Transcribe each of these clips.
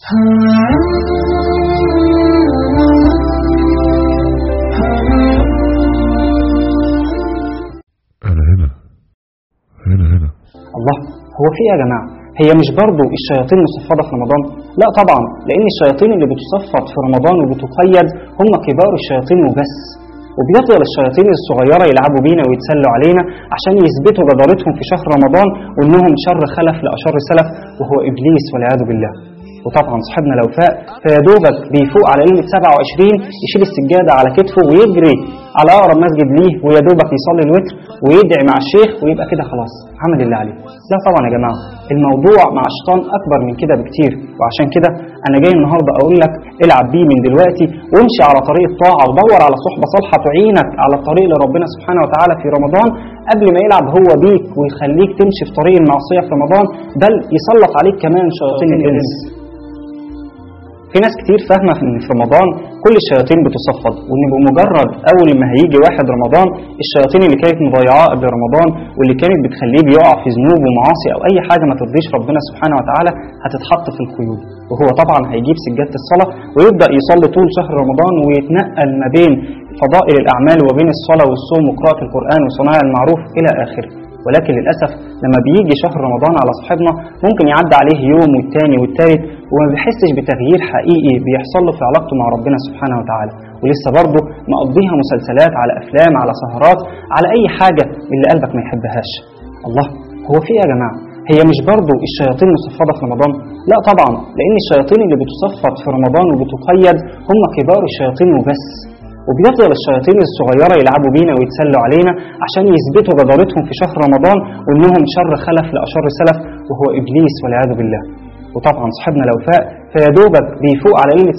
أنا هنا هنا هنا الله هو في ايه يا جماعة هي مش برضو الشياطين مصفدة في رمضان لا طبعا لان الشياطين اللي بتصفد في رمضان وبتقيد هم كبار الشياطين وبس وبيفضل الشياطين الصغيرة يلعبوا بينا ويتسلوا علينا عشان يثبتوا جدارتهم في شهر رمضان وانهم شر خلف لأشر سلف وهو ابليس والعياذ بالله وطبعا صاحبنا لو فاق فيا دوبك بيفوق على ليله 27 يشيل السجاده على كتفه ويجري على اقرب مسجد ليه ويا دوبك يصلي الوتر ويدعي مع الشيخ ويبقى كده خلاص عمل اللي عليه لا طبعا يا جماعه الموضوع مع الشيطان اكبر من كده بكتير وعشان كده انا جاي النهارده اقول لك العب بيه من دلوقتي وامشي على طريق الطاعه ودور على صحبه صالحه تعينك على الطريق لربنا سبحانه وتعالى في رمضان قبل ما يلعب هو بيك ويخليك تمشي في طريق المعصيه في رمضان بل يسلط عليك كمان شياطين الانس في ناس كتير فاهمة ان في رمضان كل الشياطين بتصفد وان بمجرد اول ما هيجي واحد رمضان الشياطين اللي كانت مضيعاه قبل رمضان واللي كانت بتخليه بيقع في ذنوب ومعاصي او اي حاجة ما ترضيش ربنا سبحانه وتعالى هتتحط في القيود وهو طبعا هيجيب سجادة الصلاة ويبدأ يصلي طول شهر رمضان ويتنقل ما بين فضائل الاعمال وبين الصلاة والصوم وقراءة القرآن وصناعة المعروف الى اخره ولكن للأسف لما بيجي شهر رمضان على صاحبنا ممكن يعدي عليه يوم والتاني والتالت وما بيحسش بتغيير حقيقي بيحصل له في علاقته مع ربنا سبحانه وتعالى ولسه برضه مقضيها مسلسلات على أفلام على سهرات على أي حاجة من اللي قلبك ما يحبهاش الله هو في إيه يا جماعة هي مش برضه الشياطين مصفدة في رمضان لا طبعا لأن الشياطين اللي بتصفد في رمضان وبتقيد هم كبار الشياطين وبس وبيفضل الشياطين الصغيرة يلعبوا بينا ويتسلوا علينا عشان يثبتوا جدارتهم في شهر رمضان وانهم شر خلف لأشر سلف وهو إبليس والعياذ بالله وطبعا صاحبنا لو فاق فيا دوبك بيفوق على ليله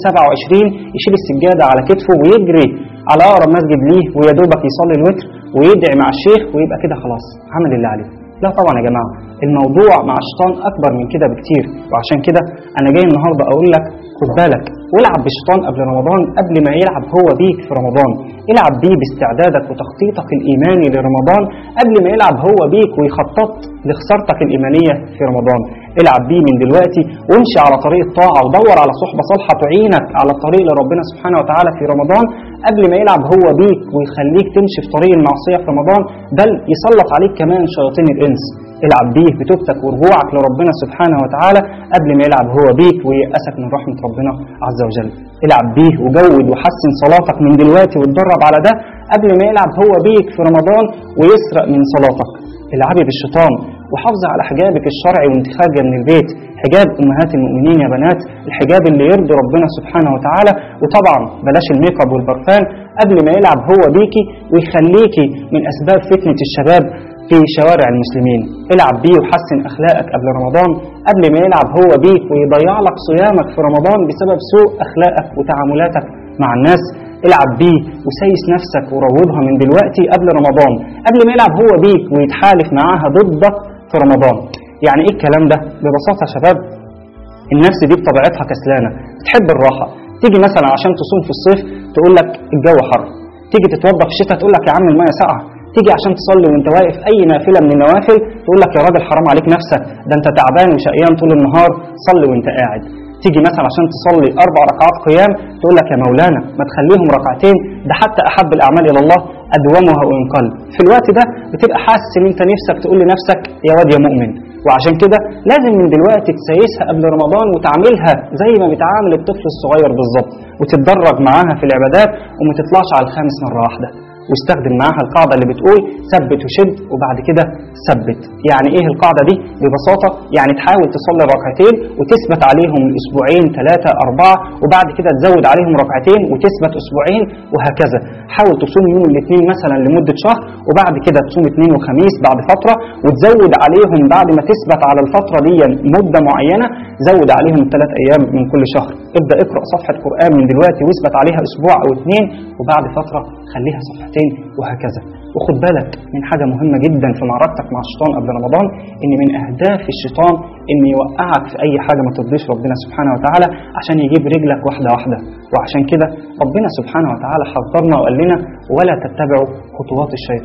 27 يشيل السجاده على كتفه ويجري على اقرب مسجد ليه ويا دوبك يصلي الوتر ويدعي مع الشيخ ويبقى كده خلاص عمل اللي عليه لا طبعا يا جماعه الموضوع مع الشيطان اكبر من كده بكتير وعشان كده انا جاي النهارده اقول لك خد بالك والعب بالشيطان قبل رمضان قبل ما يلعب هو بيك في رمضان العب بيه باستعدادك وتخطيطك الايماني لرمضان قبل ما يلعب هو بيك ويخطط لخسارتك الايمانيه في رمضان العب بيه من دلوقتي وامشي على طريق الطاعه ودور على صحبه صالحه تعينك على الطريق لربنا سبحانه وتعالى في رمضان قبل ما يلعب هو بيك ويخليك تمشي في طريق المعصيه في رمضان بل يسلط عليك كمان شياطين الانس العب بيه بتوبتك ورجوعك لربنا سبحانه وتعالى قبل ما يلعب هو بيك ويأسك من رحمة ربنا عز وجل العب بيه وجود وحسن صلاتك من دلوقتي واتدرب على ده قبل ما يلعب هو بيك في رمضان ويسرق من صلاتك العبي بالشيطان وحافظي على حجابك الشرعي وانت خارجه من البيت حجاب امهات المؤمنين يا بنات الحجاب اللي يرضي ربنا سبحانه وتعالى وطبعا بلاش الميك اب والبرفان قبل ما يلعب هو بيكي ويخليكي من اسباب فتنه الشباب في شوارع المسلمين العب بيه وحسن اخلاقك قبل رمضان قبل ما يلعب هو بيك ويضيع لك صيامك في رمضان بسبب سوء اخلاقك وتعاملاتك مع الناس العب بيه وسيس نفسك وروضها من دلوقتي قبل رمضان قبل ما يلعب هو بيك ويتحالف معاها ضدك في رمضان يعني ايه الكلام ده ببساطه يا شباب النفس دي بطبيعتها كسلانه بتحب الراحه تيجي مثلا عشان تصوم في الصيف تقول لك الجو حر تيجي تتوضى في الشتاء تقول لك يا عم الميه ساقعه تيجي عشان تصلي وانت واقف اي نافله من النوافل تقول لك يا راجل حرام عليك نفسك ده انت تعبان وشقيان طول النهار صلي وانت قاعد تيجي مثلا عشان تصلي اربع ركعات قيام تقول لك يا مولانا ما تخليهم ركعتين ده حتى احب الاعمال الى الله ادومها وان قل في الوقت ده بتبقى حاسس ان انت نفسك تقول لنفسك يا واد يا مؤمن وعشان كده لازم من دلوقتي تسيسها قبل رمضان وتعملها زي ما بتعامل الطفل الصغير بالظبط وتتدرج معاها في العبادات وما تطلعش على الخامس مره واحده واستخدم معاها القاعدة اللي بتقول ثبت وشد وبعد كده ثبت يعني ايه القاعدة دي ببساطة يعني تحاول تصلي ركعتين وتثبت عليهم اسبوعين ثلاثة أربعة وبعد كده تزود عليهم ركعتين وتثبت اسبوعين وهكذا حاول تصوم يوم الاثنين مثلا لمدة شهر وبعد كده تصوم اثنين وخميس بعد فترة وتزود عليهم بعد ما تثبت على الفترة دي مدة معينة زود عليهم ثلاث أيام من كل شهر ابدأ اقرأ صفحة قرآن من دلوقتي واثبت عليها أسبوع أو اثنين وبعد فترة خليها صفحتين وهكذا وخد بالك من حاجة مهمة جدا في معركتك مع الشيطان قبل رمضان إن من أهداف الشيطان إن يوقعك في أي حاجة ما ترضيش ربنا سبحانه وتعالى عشان يجيب رجلك واحدة واحدة وعشان كده ربنا سبحانه وتعالى حذرنا وقال لنا ولا تتبعوا خطوات الشيطان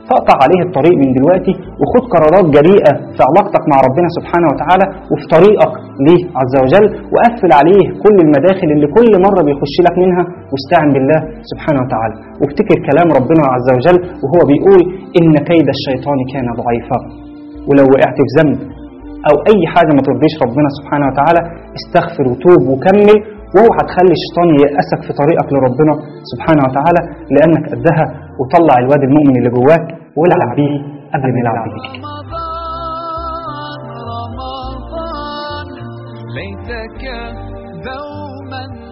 فاقطع عليه الطريق من دلوقتي وخد قرارات جريئة في علاقتك مع ربنا سبحانه وتعالى وفي طريقك ليه عز وجل وقفل عليه كل المداخل اللي كل مرة بيخش لك منها واستعن بالله سبحانه وتعالى وافتكر كلام ربنا عز وجل وهو بيقول إن كيد الشيطان كان ضعيفا ولو وقعت في ذنب أو أي حاجة ما ترضيش ربنا سبحانه وتعالى استغفر وتوب وكمل واوعى تخلي الشيطان ييأسك في طريقك لربنا سبحانه وتعالى لأنك قدها وطلع الواد المؤمن اللي جواك والعب بيه قبل ما يلعب بيك رمضان رمضان ليتك دوما